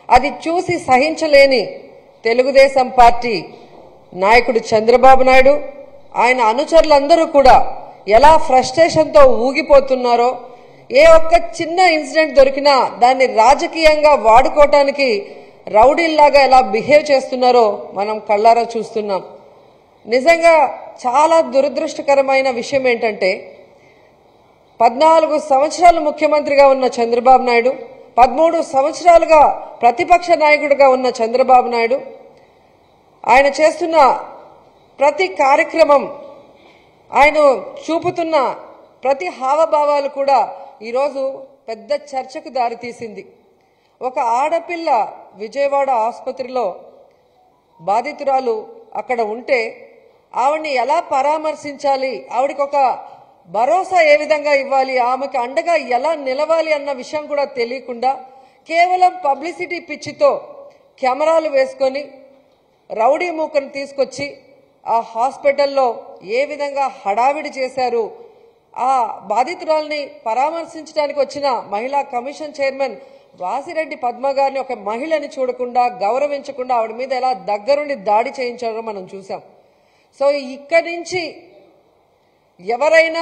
అది చూసి సహించలేని తెలుగుదేశం పార్టీ నాయకుడు చంద్రబాబు నాయుడు ఆయన అనుచరులందరూ కూడా ఎలా ఫ్రస్ట్రేషన్తో ఊగిపోతున్నారో ఏ ఒక్క చిన్న ఇన్సిడెంట్ దొరికినా దాన్ని రాజకీయంగా వాడుకోవటానికి రౌడీల్లాగా ఎలా బిహేవ్ చేస్తున్నారో మనం కళ్ళారా చూస్తున్నాం నిజంగా చాలా దురదృష్టకరమైన విషయం ఏంటంటే పద్నాలుగు సంవత్సరాలు ముఖ్యమంత్రిగా ఉన్న చంద్రబాబు నాయుడు పదమూడు సంవత్సరాలుగా ప్రతిపక్ష నాయకుడిగా ఉన్న చంద్రబాబు నాయుడు ఆయన చేస్తున్న ప్రతి కార్యక్రమం ఆయన చూపుతున్న ప్రతి హావభావాలు కూడా ఈరోజు పెద్ద చర్చకు దారితీసింది ఒక ఆడపిల్ల విజయవాడ ఆసుపత్రిలో బాధితురాలు అక్కడ ఉంటే ఆవిడ్ని ఎలా పరామర్శించాలి ఆవిడకి ఒక భరోసా ఏ విధంగా ఇవ్వాలి ఆమెకు అండగా ఎలా నిలవాలి అన్న విషయం కూడా తెలియకుండా కేవలం పబ్లిసిటీ పిచ్చితో కెమెరాలు వేసుకొని రౌడీ మూకను తీసుకొచ్చి ఆ హాస్పిటల్లో ఏ విధంగా హడావిడి చేశారు ఆ బాధితురాల్ని పరామర్శించడానికి వచ్చిన మహిళా కమిషన్ చైర్మన్ వాసిరెడ్డి పద్మ గారిని ఒక మహిళని చూడకుండా గౌరవించకుండా ఆవిడ మీద ఎలా దగ్గరుండి దాడి చేయించారో మనం చూసాం సో ఇక్కడి నుంచి ఎవరైనా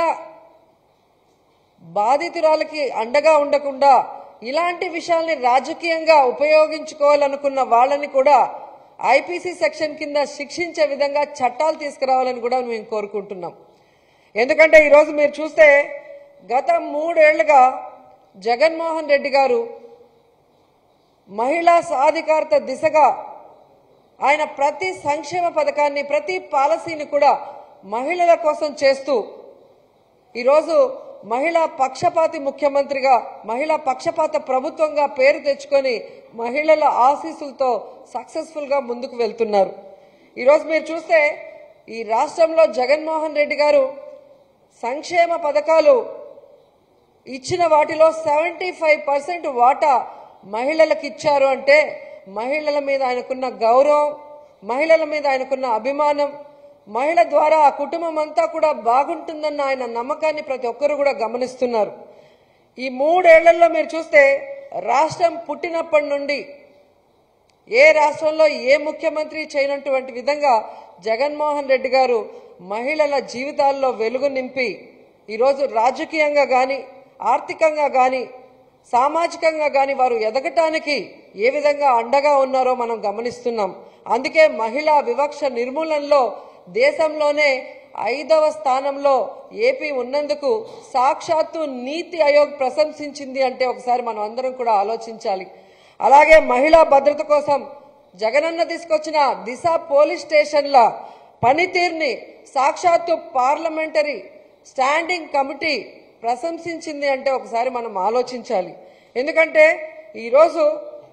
బాధితురాలకి అండగా ఉండకుండా ఇలాంటి విషయాల్ని రాజకీయంగా ఉపయోగించుకోవాలనుకున్న వాళ్ళని కూడా ఐపీసీ సెక్షన్ కింద శిక్షించే విధంగా చట్టాలు తీసుకురావాలని కూడా మేము కోరుకుంటున్నాం ఎందుకంటే ఈరోజు మీరు చూస్తే గత మూడేళ్లుగా జగన్మోహన్ రెడ్డి గారు మహిళా సాధికారత దిశగా ఆయన ప్రతి సంక్షేమ పథకాన్ని ప్రతి పాలసీని కూడా మహిళల కోసం చేస్తూ ఈరోజు మహిళా పక్షపాతి ముఖ్యమంత్రిగా మహిళా పక్షపాత ప్రభుత్వంగా పేరు తెచ్చుకొని మహిళల ఆశీస్సులతో సక్సెస్ఫుల్గా ముందుకు వెళ్తున్నారు ఈరోజు మీరు చూస్తే ఈ రాష్ట్రంలో జగన్మోహన్ రెడ్డి గారు సంక్షేమ పథకాలు ఇచ్చిన వాటిలో సెవెంటీ ఫైవ్ పర్సెంట్ వాటా మహిళలకు ఇచ్చారు అంటే మహిళల మీద ఆయనకున్న గౌరవం మహిళల మీద ఆయనకున్న అభిమానం మహిళ ద్వారా ఆ కుటుంబం అంతా కూడా బాగుంటుందన్న ఆయన నమ్మకాన్ని ప్రతి ఒక్కరు కూడా గమనిస్తున్నారు ఈ మూడేళ్లలో మీరు చూస్తే రాష్ట్రం పుట్టినప్పటి నుండి ఏ రాష్ట్రంలో ఏ ముఖ్యమంత్రి చేయనటువంటి విధంగా జగన్మోహన్ రెడ్డి గారు మహిళల జీవితాల్లో వెలుగు నింపి ఈరోజు రాజకీయంగా కానీ ఆర్థికంగా కానీ సామాజికంగా కానీ వారు ఎదగటానికి ఏ విధంగా అండగా ఉన్నారో మనం గమనిస్తున్నాం అందుకే మహిళా వివక్ష నిర్మూలనలో దేశంలోనే ఐదవ స్థానంలో ఏపీ ఉన్నందుకు సాక్షాత్తు నీతి ఆయోగ్ ప్రశంసించింది అంటే ఒకసారి మనం అందరం కూడా ఆలోచించాలి అలాగే మహిళా భద్రత కోసం జగనన్న తీసుకొచ్చిన దిశ పోలీస్ స్టేషన్ల పనితీరుని సాక్షాత్తు పార్లమెంటరీ స్టాండింగ్ కమిటీ ప్రశంసించింది అంటే ఒకసారి మనం ఆలోచించాలి ఎందుకంటే ఈరోజు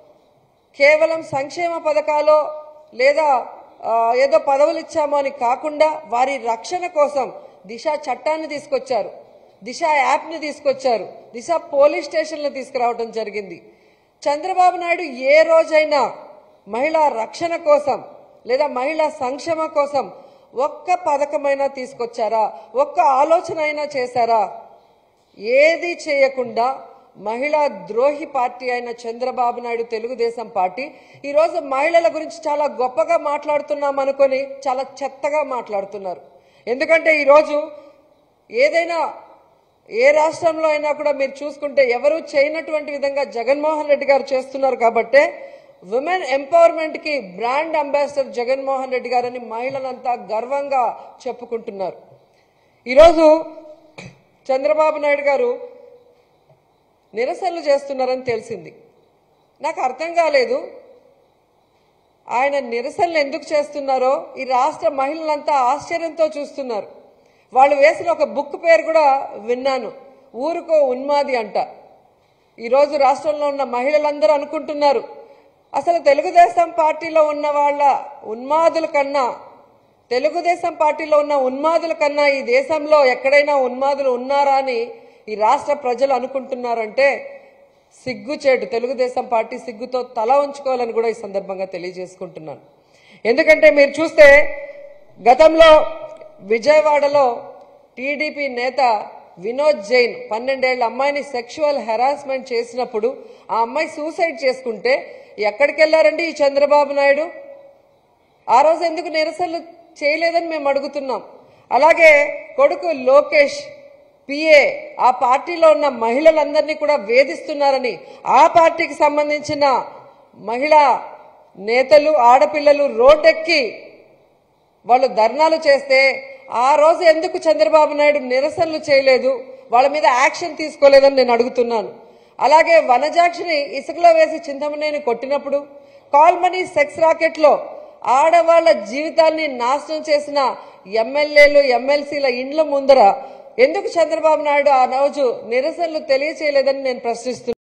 కేవలం సంక్షేమ పథకాలు లేదా ఆ, ఏదో పదవులు ఇచ్చామో అని కాకుండా వారి రక్షణ కోసం దిశ చట్టాన్ని తీసుకొచ్చారు దిశ యాప్ని తీసుకొచ్చారు దిశ పోలీస్ స్టేషన్లు తీసుకురావడం జరిగింది చంద్రబాబు నాయుడు ఏ రోజైనా మహిళా రక్షణ కోసం లేదా మహిళా సంక్షేమ కోసం ఒక్క పథకమైనా తీసుకొచ్చారా ఒక్క ఆలోచన అయినా చేశారా ఏది చేయకుండా మహిళా ద్రోహి పార్టీ అయిన చంద్రబాబు నాయుడు తెలుగుదేశం పార్టీ ఈరోజు మహిళల గురించి చాలా గొప్పగా మాట్లాడుతున్నాం అనుకొని చాలా చెత్తగా మాట్లాడుతున్నారు ఎందుకంటే ఈరోజు ఏదైనా ఏ రాష్ట్రంలో అయినా కూడా మీరు చూసుకుంటే ఎవరు చేయనటువంటి విధంగా జగన్మోహన్ రెడ్డి గారు చేస్తున్నారు కాబట్టే విమెన్ ఎంపవర్మెంట్ కి బ్రాండ్ అంబాసిడర్ జగన్మోహన్ రెడ్డి గారని మహిళలంతా గర్వంగా చెప్పుకుంటున్నారు ఈరోజు చంద్రబాబు నాయుడు గారు నిరసనలు చేస్తున్నారని తెలిసింది నాకు అర్థం కాలేదు ఆయన నిరసనలు ఎందుకు చేస్తున్నారో ఈ రాష్ట్ర మహిళలంతా ఆశ్చర్యంతో చూస్తున్నారు వాళ్ళు వేసిన ఒక బుక్ పేరు కూడా విన్నాను ఊరుకో ఉన్మాది అంట ఈరోజు రాష్ట్రంలో ఉన్న మహిళలందరూ అనుకుంటున్నారు అసలు తెలుగుదేశం పార్టీలో ఉన్న వాళ్ళ ఉన్మాదుల కన్నా తెలుగుదేశం పార్టీలో ఉన్న ఉన్మాదుల కన్నా ఈ దేశంలో ఎక్కడైనా ఉన్మాదులు ఉన్నారా అని ఈ రాష్ట్ర ప్రజలు అనుకుంటున్నారంటే సిగ్గుచేటు తెలుగుదేశం పార్టీ సిగ్గుతో తల ఉంచుకోవాలని కూడా ఈ సందర్భంగా తెలియజేసుకుంటున్నాను ఎందుకంటే మీరు చూస్తే గతంలో విజయవాడలో టీడీపీ నేత వినోద్ జైన్ పన్నెండేళ్ల అమ్మాయిని సెక్షువల్ హెరాస్మెంట్ చేసినప్పుడు ఆ అమ్మాయి సూసైడ్ చేసుకుంటే ఎక్కడికి వెళ్లారండి ఈ చంద్రబాబు నాయుడు ఆ రోజు ఎందుకు నిరసనలు చేయలేదని మేము అడుగుతున్నాం అలాగే కొడుకు లోకేష్ పిఏ ఆ పార్టీలో ఉన్న మహిళలందరినీ కూడా వేధిస్తున్నారని ఆ పార్టీకి సంబంధించిన మహిళా నేతలు ఆడపిల్లలు రోడ్డెక్కి వాళ్ళు ధర్నాలు చేస్తే ఆ రోజు ఎందుకు చంద్రబాబు నాయుడు నిరసనలు చేయలేదు వాళ్ళ మీద యాక్షన్ తీసుకోలేదని నేను అడుగుతున్నాను అలాగే వనజాక్షిని ఇసుకలో వేసి చింతమనేని కొట్టినప్పుడు కాల్మనీ సెక్స్ రాకెట్లో ఆడవాళ్ల జీవితాన్ని నాశనం చేసిన ఎమ్మెల్యేలు ఎమ్మెల్సీల ఇండ్ల ముందర ఎందుకు చంద్రబాబు నాయుడు ఆ రోజు నిరసనలు తెలియచేయలేదని నేను ప్రశ్నిస్తున్నాను